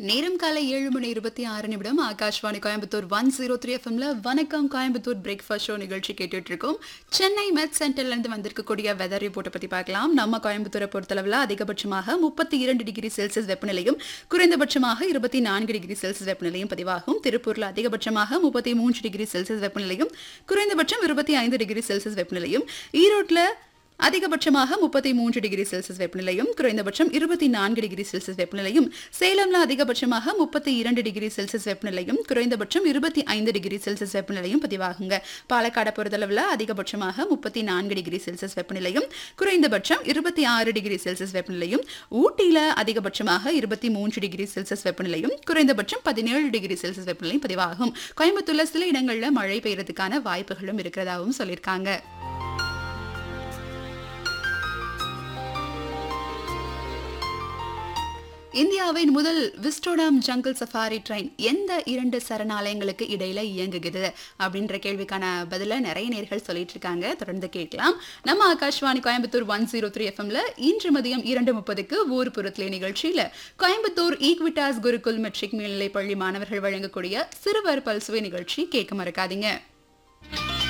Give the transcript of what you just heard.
நேரம் காலை ஏழு மணி இருபத்தி ஆறு நிமிடம் Akashvani Coimbatore one zero three எஃப்எம்ல வணக்கம் கோயம்புத்தூர் பிரேக்ஃபாஸ்ட் ஷோ நிகழ்ச்சி கேட்டுட்டு இருக்கோம் சென்னை மெட் சென்டர்ல இருந்து வந்திருக்கக்கூடிய வெதர் ரிப்போர்ட்டை பத்தி பார்க்கலாம் நம்ம கோயம்புத்தூரை பொறுத்தளவில் அதிகபட்சமாக முப்பத்தி இரண்டு டிகிரி செல்சியஸ் வெப்பநிலையும் குறைந்தபட்சமாக இருபத்தி நான்கு டிகிரி செல்சியஸ் வெப்பநிலையும் பதிவாகும் திருப்பூர்ல அதிகபட்சமாக முப்பத்தி மூன்று டிகிரி செல்சியஸ் வெப்பநிலையும் குறைந்தபட்சம் இருபத்தி ஐந்து டிகிரி செல்சியஸ் வெப்பநிலையும் ஈரோட்டில் அதிகபட்சமாக முப்பத்தி மூன்று டிகிரி செல்சியஸ் வெப்பநிலையும் குறைந்தபட்சம் இருபத்தி நான்கு டிகிரி செல்சியஸ் வெப்பநிலையும் சேலம்ல அதிகபட்சமாக முப்பத்தி இரண்டு டிகிரி செல்சியஸ் வெப்பநிலையும் குறைந்தபட்சம் இருபத்தி ஐந்து டிகிரி செல்சியஸ் வெப்பநிலையும் பதிவாகுங்க பாலக்காடை பொறுத்தளவில் அதிகபட்சமாக முப்பத்தி நான்கு டிகிரி செல்சியஸ் வெப்பநிலையும் குறைந்தபட்சம் இருபத்தி ஆறு டிகிரி செல்சியஸ் வெப்பநிலையும் ஊட்டியில அதிகபட்சமாக இருபத்தி மூன்று டிகிரி செல்சியஸ் வெப்பநிலையும் குறைந்தபட்சம் பதினேழு டிகிரி செல்சியஸ் வெப்பநிலையும் பதிவாகும் கோயம்புத்தூர்ல சில இடங்கள்ல மழை பெய்யறதுக்கான வாய்ப்புகளும் இருக்கிறதாவும் சொல்லியிருக்காங்க இந்தியாவின் முதல் விஸ்டோடாம் ஜங்கிள் சஃபாரி ட்ரெயின் எந்த இரண்டு சரணாலயங்களுக்கு இடையில இயங்குகிறது அப்படின்ற கேள்விக்கான பதில நிறைய நேர்கள் சொல்லிட்டு இருக்காங்க தொடர்ந்து கேட்கலாம் நம்ம Akashvani Coimbatore one zero three எஃப்எம்ல இன்று மதியம் இரண்டு முப்பதுக்கு ஊர் பொருட்களே நிகழ்ச்சியில கோயம்புத்தூர் ஈக்விட்டாஸ் குருகுல் மெட்ரிக் மேல்நிலைப் பள்ளி மாணவர்கள் வழங்கக்கூடிய சிறுவர் பல்சுவை நிகழ்ச்சி கேட்க மறக்காதீங்க